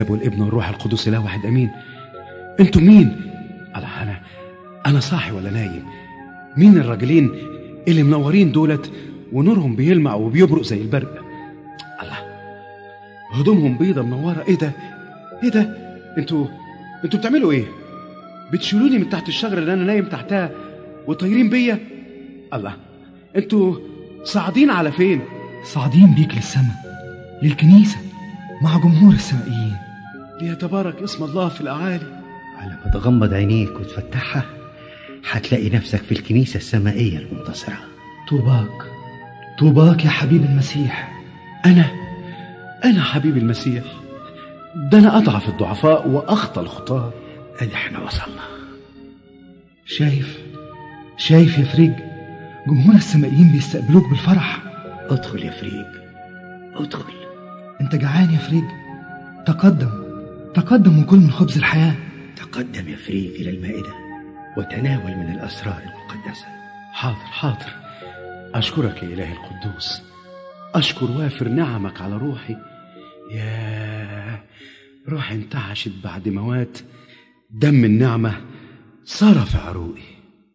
والابن والروح القدس اله واحد امين انتوا مين الله انا انا صاحي ولا نايم مين الراجلين اللي منورين دولت ونورهم بيلمع وبيبرق زي البرق الله هدومهم بيضة منورة ايه ده ايه ده انتوا انتوا بتعملوا ايه بتشيلوني من تحت الشجرة اللي انا نايم تحتها وطايرين بيا الله انتوا صاعدين على فين صاعدين بيك للسماء للكنيسة مع جمهور السمائيين ليتبارك اسم الله في الاعالي على ما تغمض عينيك وتفتحها هتلاقي نفسك في الكنيسة السمائية المنتصرة طوباك طوباك يا حبيب المسيح انا انا حبيب المسيح ده انا اضعف الضعفاء واخطى الخطاه ادي احنا وصلنا شايف شايف يا فريج جمهور السمائيين بيستقبلوك بالفرح ادخل يا فريج ادخل انت جعان يا فريج تقدم تقدم وكل من خبز الحياة تقدم يا فريج إلى المائدة وتناول من الأسرار المقدسة حاضر حاضر اشكرك يا الهي القدوس اشكر وافر نعمك على روحي يا روحي انتعشت بعد موات دم النعمه صار في عروقي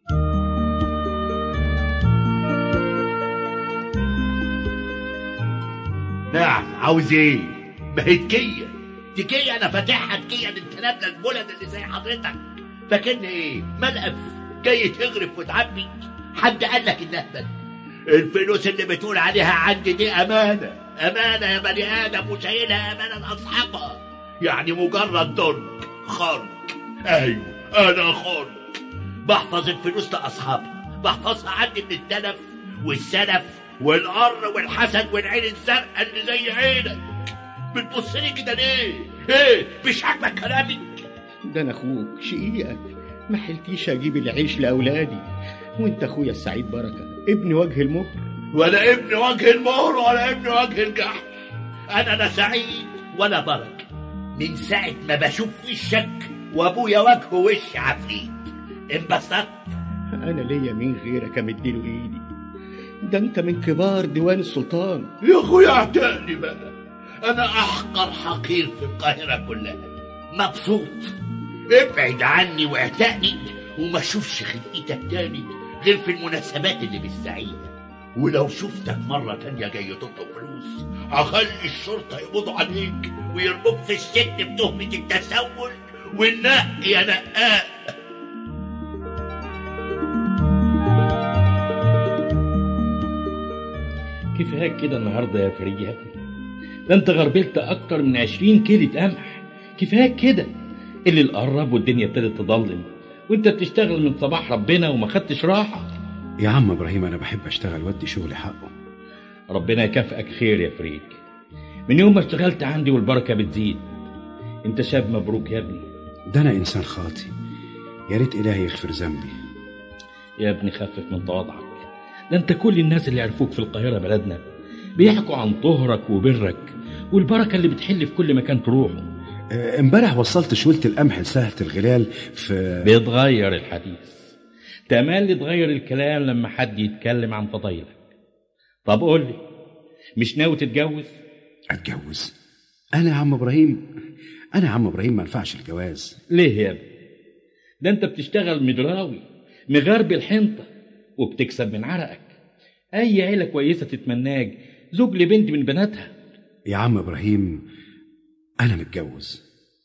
نعم عاوز ايه؟ ما هي تكية تكية انا فاتحها تكية للكلام البلد اللي زي حضرتك فاكرني ايه؟ ملقف جاي تغرف وتعبي حد قال لك انها الفلوس اللي بتقول عليها عندي دي امانة امانة يا بني ادم وشايلها امانة لاصحابها يعني مجرد درج خرج ايوه انا خرج بحفظ الفلوس لاصحابها بحفظها عندي من التلف والسلف والقر والحسد والعين الزرقاء اللي زي عينك بتبص لي كده ليه؟ ايه مش عاجبك كلامي؟ ده انا اخوك شقيقك ما حلتيش اجيب العيش لاولادي وانت اخويا السعيد بركه ابن وجه المهر ولا ابن وجه المهر ولا ابن وجه الجحش انا لا سعيد ولا بركه من ساعه ما بشوف وشك وابويا وجهه وش عفريت انبسطت انا ليا مين غيرك امديله ايدي ده انت من كبار ديوان السلطان يا اخويا اعتقني بقى انا احقر حقير في القاهره كلها مبسوط ابعد عني واعتقني وما اشوفش خلقتك تاني غير في المناسبات اللي مش سعيده ولو شفتك مرة تانية جاي تطلب فلوس هخلي الشرطة يقبضوا عليك ويرموك في السجن بتهمة التسول والنق يا نقاق كفاية كده النهارده يا فريد يا ابني ده انت غربلت اكتر من عشرين كيلة قمح كفاية كده اللي قرب والدنيا ابتدت تضلم وانت بتشتغل من صباح ربنا وما خدتش راحة يا عم ابراهيم انا بحب اشتغل وادي شغلي حقه ربنا يكافئك خير يا فريد من يوم ما اشتغلت عندي والبركة بتزيد انت شاب مبروك يا ابني ده انا انسان خاطي يا ريت الهي يغفر ذنبي يا ابني خفف من تواضعك ده انت كل الناس اللي عرفوك في القاهرة بلدنا بيحكوا عن طهرك وبرك والبركة اللي بتحل في كل مكان تروحه آه، امبارح وصلت شولة القمح لسهلة الغلال في بيتغير الحديث تملي تغير الكلام لما حد يتكلم عن فضايلك طب قول لي مش ناوي تتجوز اتجوز انا يا عم ابراهيم انا يا عم ابراهيم ما ينفعش الجواز ليه يا ابني ده انت بتشتغل مدراوي مغرب الحنطة وبتكسب من عرقك اي عيلة كويسة تتمناك زوج لبنت من بناتها يا عم ابراهيم انا متجوز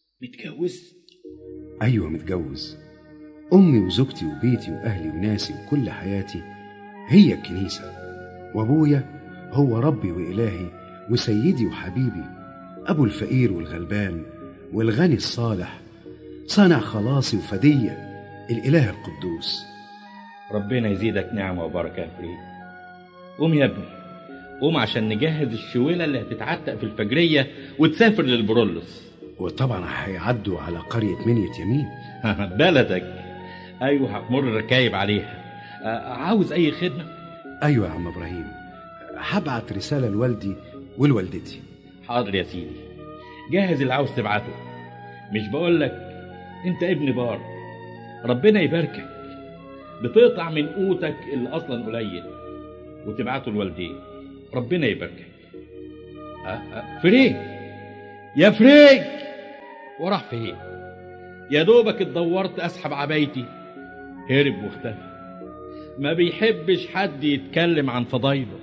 متجوز ايوه متجوز امي وزوجتي وبيتي واهلي وناسي وكل حياتي هي الكنيسه وابويا هو ربي والهي وسيدي وحبيبي ابو الفقير والغلبان والغني الصالح صانع خلاصي وفديه الاله القدوس ربنا يزيدك نعمة وبركة يا فريد قوم يا ابني قوم عشان نجهز الشويلة اللي هتتعتق في الفجرية وتسافر للبرولوس وطبعا هيعدوا على قريه منية يمين بلدك ايوه هتمر ركايب عليها آه، عاوز اي خدمة ايوه يا عم ابراهيم هبعت رساله لوالدي ولوالدتي حاضر يا سيدي جهز اللي عاوز تبعته مش بقول لك انت ابن بار ربنا يباركك بتقطع من قوتك اللي اصلا قليل وتبعته لوالديك ربنا يباركك أه أه فريج يا فريج وراح فين يا دوبك اتدورت اسحب عبايتي هرب واختفى ما بيحبش حد يتكلم عن فضايله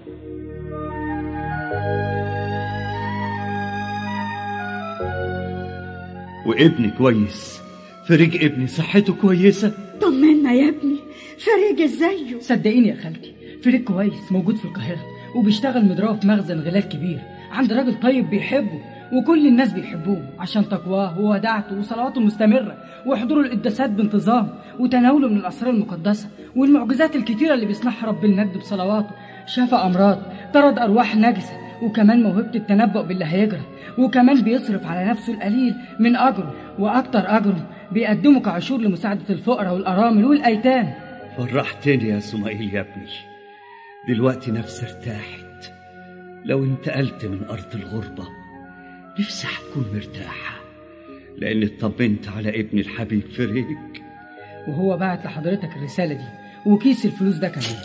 وابني كويس فريق ابني صحته كويسة طمنا يا ابني فريج ازايه صدقيني يا خالتي فريق كويس موجود في القاهرة وبيشتغل مضراب في مخزن غلال كبير عند راجل طيب بيحبه وكل الناس بيحبوه عشان تقواه ووداعته وصلواته المستمرة وحضوره القداسات بانتظام وتناوله من الأسرار المقدسة والمعجزات الكتيرة اللي بيصنعها رب المجد بصلواته شفى أمراض طرد أرواح نجسة وكمان موهبة التنبؤ باللي هيجرى وكمان بيصرف على نفسه القليل من أجره وأكتر أجره بيقدمه كعشور لمساعدة الفقراء والأرامل والأيتام فرحتني يا سمائيل يا ابني دلوقتي نفسي ارتاحت لو انتقلت من أرض الغربة نفسي هتكون مرتاحة لأني اطمنت على ابني الحبيب فريق وهو بعت لحضرتك الرسالة دي وكيس الفلوس ده كمان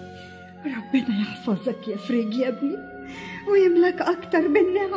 ربنا يحفظك يا فريج يا ابني ويملك أكتر بالنعمة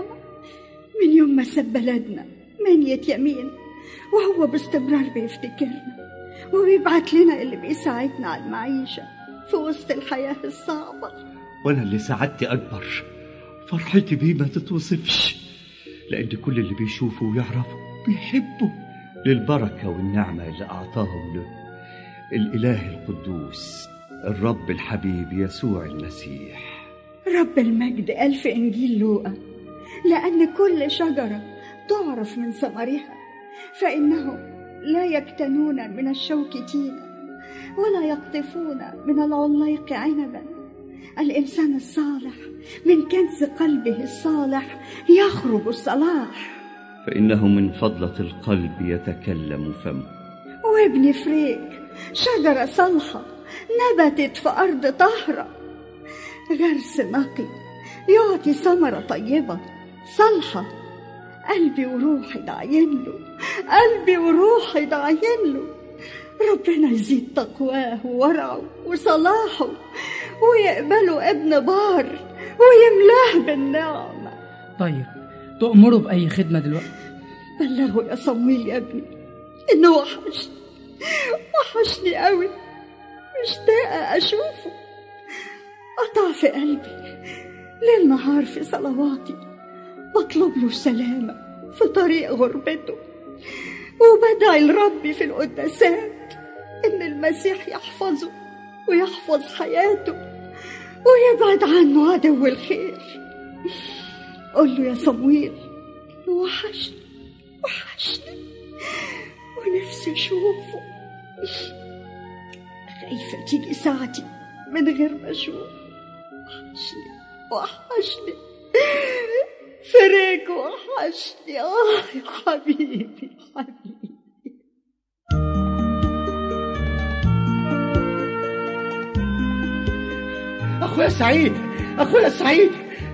من يوم ما ساب بلدنا منية يمين وهو باستمرار بيفتكرنا وبيبعت لنا اللي بيساعدنا على المعيشة في وسط الحياة الصعبة وأنا اللي سعادتي أكبر فرحتي بيه ما تتوصفش لأن كل اللي بيشوفه ويعرفه بيحبه للبركة والنعمة اللي أعطاهم له الإله القدوس الرب الحبيب يسوع المسيح رب المجد قال في إنجيل لوقا لأن كل شجرة تعرف من ثمرها فإنهم لا يكتنون من الشوك تينا ولا يقطفون من العليق عنبا الإنسان الصالح من كنز قلبه الصالح يخرج الصلاح فإنه من فضلة القلب يتكلم فمه وابن فريك شجرة صالحة نبتت في أرض طهرة غرس نقي يعطي ثمرة طيبة صالحة قلبي وروحي داعين له قلبي وروحي داعين له ربنا يزيد تقواه وورعه وصلاحه ويقبله ابن بار ويملاه بالنعمة طيب تأمره بأي خدمة دلوقتي بلغه يا صمويل يا ابني انه وحشني وحشني قوي مشتاقة أشوفه قطع في قلبي ليل نهار في صلواتي بطلب له السلامة في طريق غربته وبدعي لربي في القداسات إن المسيح يحفظه ويحفظ حياته ويبعد عنه عدو الخير قول له يا صمويل وحشني وحشني ونفسي أشوفه خايفة تيجي ساعتي من غير ما أشوف وحشني وحشني فريق وحشني آه يا حبيبي حبيبي أخويا سعيد أخويا سعيد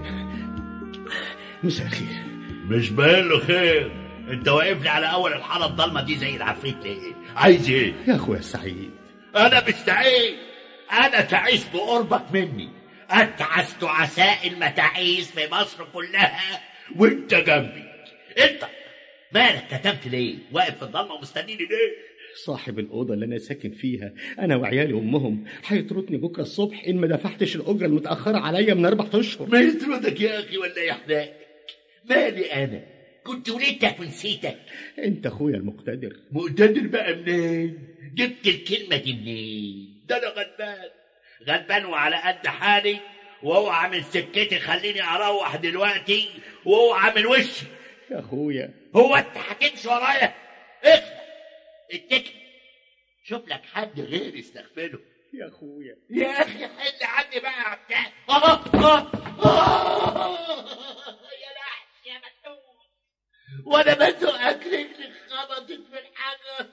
مساء الخير مش باين له خير انت واقف لي على اول الحاره الضلمه دي زي العفريت ليه عايز ايه يا أخويا سعيد انا مش تعيس انا تعيس بقربك مني اتعس تعساء المتاعيس في مصر كلها وانت جنبي انت مالك كتمت ليه واقف في الضلمه ومستنيني ليه صاحب الأوضة اللي أنا ساكن فيها أنا وعيالي وأمهم هيطردني بكرة الصبح إن ما دفعتش الأجرة المتأخرة عليا من أربع أشهر ما يطردك يا اخي ولا يحرقك مالي انا كنت ولدتك ونسيتك أنت أخويا المقتدر مقتدر بقى منين جبت الكلمه دي منين ده انا غلبان غلبان وعلى قد حالي واوعى من سكتي خليني اروح دلوقتي واوعى من وشي يا أخويا هو انت هتمشي ورايا اخلع اتكل شوف لك حد غيري استغفله يا أخويا يا اخي حل عني بقى يا بتاع آه آه آه يا لحش يا مدعوس وانا بزقك رجلي خبطت في الحجر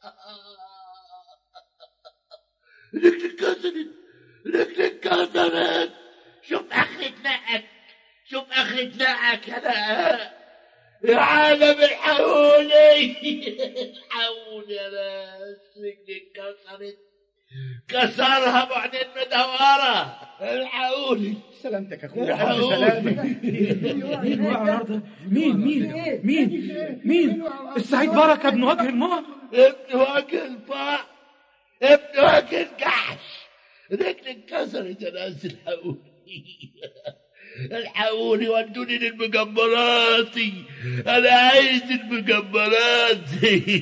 رجلي اتكسرت رجلي اتكسرت شوف اخرة نقك شوف اخرة نقك يا نقاء يا عالم الحقوني الحقوني يا ناس رجلي اتكسرت كسرها بعدين مدورة الحقوني سلامتك يا الحقوني مين وقع النهارده؟ مين مين مين مين السعيد بركه ابن وجه الماء ابن وجه الفقر ابن وجه الجحش رجلي اتكسرت يا ناس الحقوني الحقوني ودوني للمجمرات انا عايز المجمرات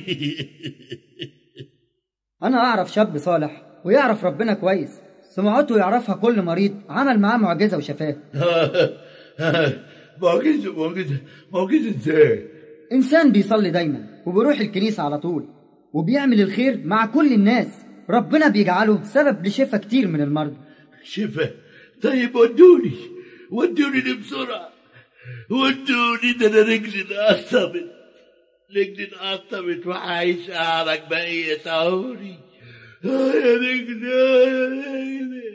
أنا أعرف شاب صالح ويعرف ربنا كويس سمعته يعرفها كل مريض عمل معاه معجزة وشفاه معجزة معجزة معجزة ازاي؟ إنسان بيصلي دايما وبيروح الكنيسة على طول وبيعمل الخير مع كل الناس ربنا بيجعله سبب لشفاء كتير من المرضى شفا طيب ودوني ودوني لي بسرعة ودوني ده انا رجلي انقطمت رجلي انقطمت وعايش اعرج بقية عمري آه يا رجلي آه يا رجلي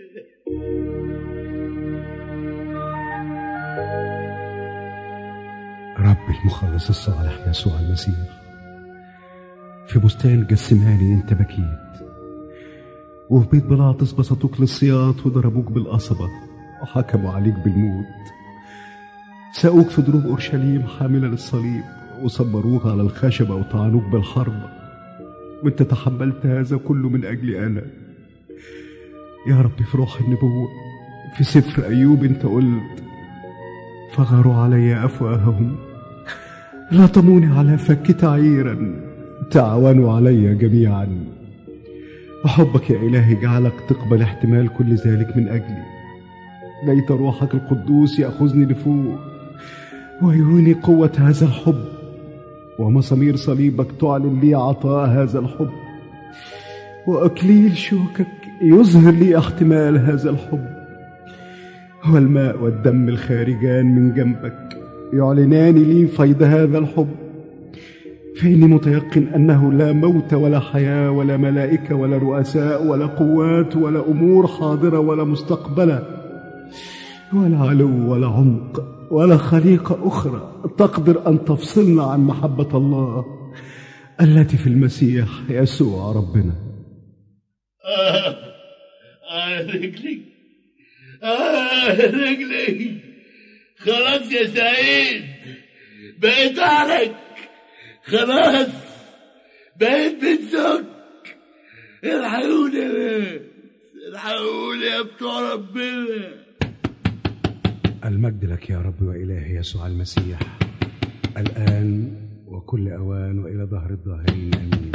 رب المخلص الصالح يسوع المسيح في بستان جسماني انت بكيت وفي بيت بلاطس بسطوك للصياط وضربوك بالقصبة وحكموا عليك بالموت ساقوك في دروب أورشليم حاملة للصليب وصبروك على الخشبة وطعنوك بالحرب وانت تحملت هذا كله من أجلي أنا يا رب في روح النبوة في سفر أيوب انت قلت فغروا علي أفواههم لطموني على فك تعيرا تعاونوا علي جميعا وحبك يا إلهي جعلك تقبل احتمال كل ذلك من أجلي ليت روحك القدوس يأخذني لفوق ويروني قوة هذا الحب ومسامير صليبك تعلن لي عطاء هذا الحب وأكليل شوكك يظهر لي احتمال هذا الحب والماء والدم الخارجان من جنبك يعلنان لي فيض هذا الحب فإني متيقن أنه لا موت ولا حياة ولا ملائكة ولا رؤساء ولا قوات ولا أمور حاضرة ولا مستقبلة ولا علو ولا عمق ولا خليقة أخرى تقدر أن تفصلنا عن محبة الله التي في المسيح يسوع ربنا آه آه رجلي آه رجلي خلاص يا سعيد بقيت أعرج خلاص بقيت بنسك الحقوني يا ناس الحقوني يا بتوع ربنا المجد لك يا رب وإلهي يسوع المسيح الآن وكل أوان وإلى ظهر الظاهرين آمين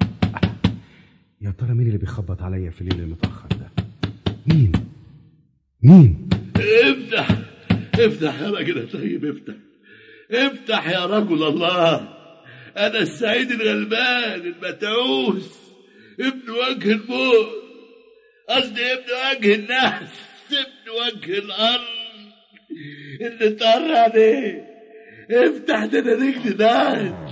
يا ترى مين اللي بيخبط عليا في الليل المتأخر ده مين مين افتح افتح يا راجل يا طيب افتح افتح يا رجل الله انا السعيد الغلبان المتعوس ابن وجه الموت قصدي ابن وجه الناس ابن وجه الارض اللي طار عليه افتح ده انا رجلي ناس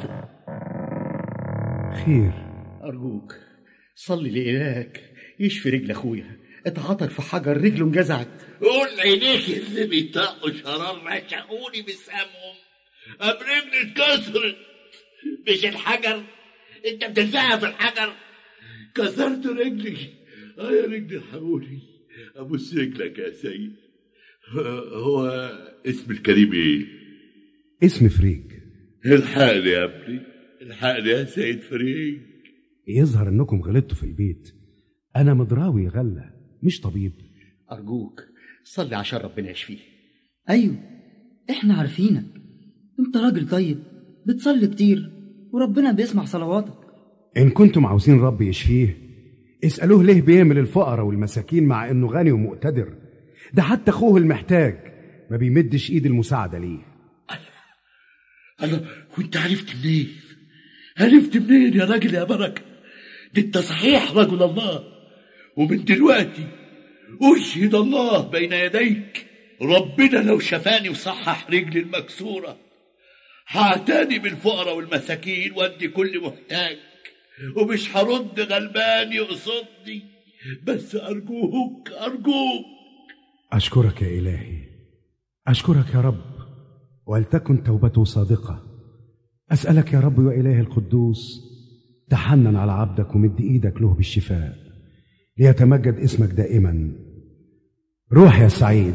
خير أرجوك صلي لإلهك يشفي رجل أخويا اتعطر في حجر رجله انجزعت قول عينيك اللي بيطقوا شرار رشقوني بسامهم قام رجلي اتكسرت مش الحجر انت بتلزقها في الحجر كسرت رجلي اه يا رجلي الحقوني ابوس رجلك يا سيد هو اسم الكريم ايه؟ اسم فريج الحقني يا ابني الحقني يا سيد فريج يظهر انكم غلطتوا في البيت انا مضراوي غلة مش طبيب أرجوك صلي عشان ربنا يشفيه أيوه إحنا عارفينك أنت راجل طيب بتصلي كتير وربنا بيسمع صلواتك ان كنتم عاوزين رب يشفيه اسألوه ليه بيعمل الفقراء والمساكين مع انه غني ومقتدر ده حتى اخوه المحتاج ما بيمدش ايد المساعدة ليه الله وانت عرفت منين؟ عرفت منين يا راجل يا بركة؟ ده انت صحيح رجل الله ومن دلوقتي أشهد الله بين يديك ربنا لو شفاني وصحح رجلي المكسورة هعتني بالفقراء والمساكين وادي كل محتاج ومش هرد غلبان يقصدني بس أرجوك أرجوك أشكرك يا إلهي أشكرك يا رب ولتكن توبته صادقة أسألك يا رب وإلهي القدوس تحنن على عبدك ومد إيدك له بالشفاء ليتمجد اسمك دائما روح يا سعيد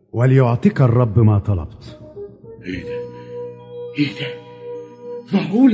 وليعطيك الرب ما طلبت ايه ده ايه ده معقول